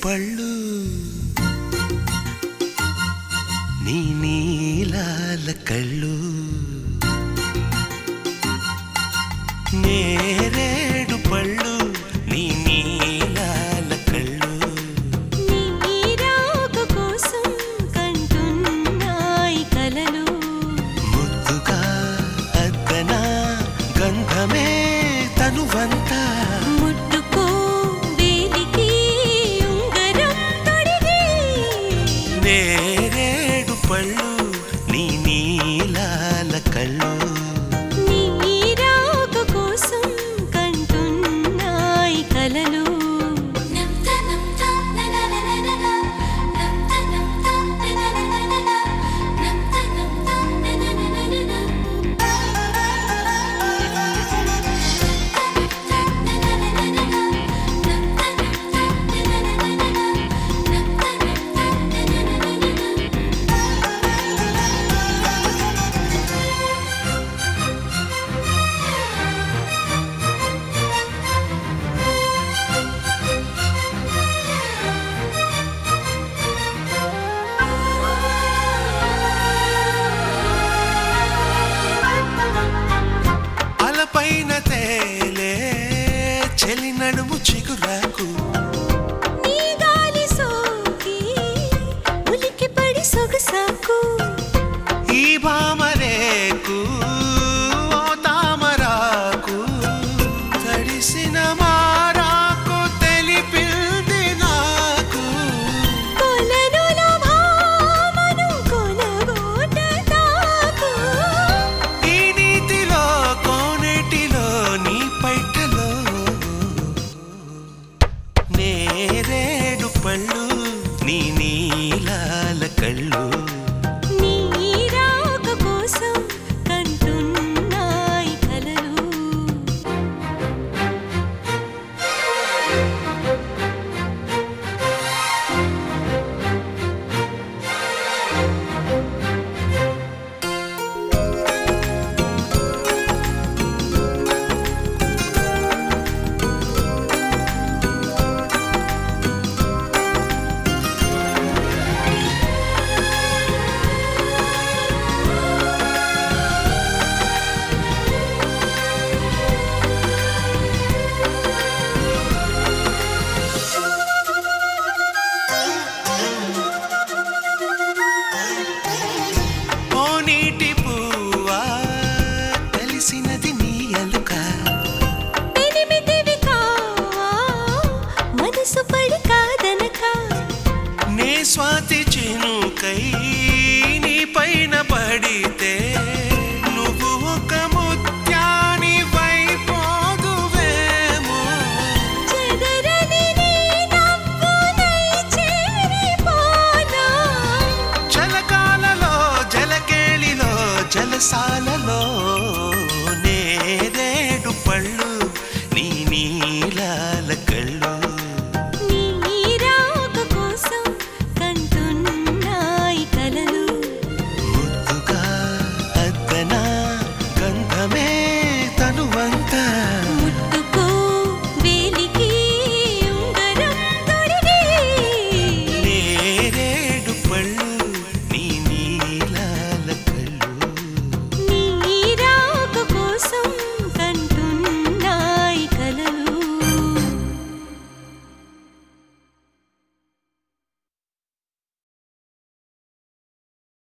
పళ్ళు నీ నీలాల కళ్ళు నేరేడు పళ్ళు నీ నీలాల కళ్ళు నీ రాక కోసం కంటున్నాయి కలలు ముద్దుగా అద్దన గంధమే తనువంతా ముట్టుకో వేలికి ఉంగరం తొడిగి నేరేడు పళ్ళు నీ నీలాల కళ్ళు నీ రాక కోసం కంటున్నాయి కలలు అలపైన తేలే చెలి నడుము చిగురాకు నీ గాలి సోకి ఉలికి పడి సొగసాకు ఈ భామరేకు ఓ తామరాకు తడిసిన మారాకు తెలిపింది నాకు కొలనుల భామను కొనగోట తాకు ఈ నీతిలో కోనేటిలో నీ పైటలో నేరేడు పళ్ళు నీ నీలాల కళ్ళు నీ రాక కోసం కంటున్నాయి కలలు ఓ నీటి పువ్వా తెలిసినది నీ అలుక ఎనిమిదివి కావా మనసు పడి కాదనక నే స్వాతి చినుకై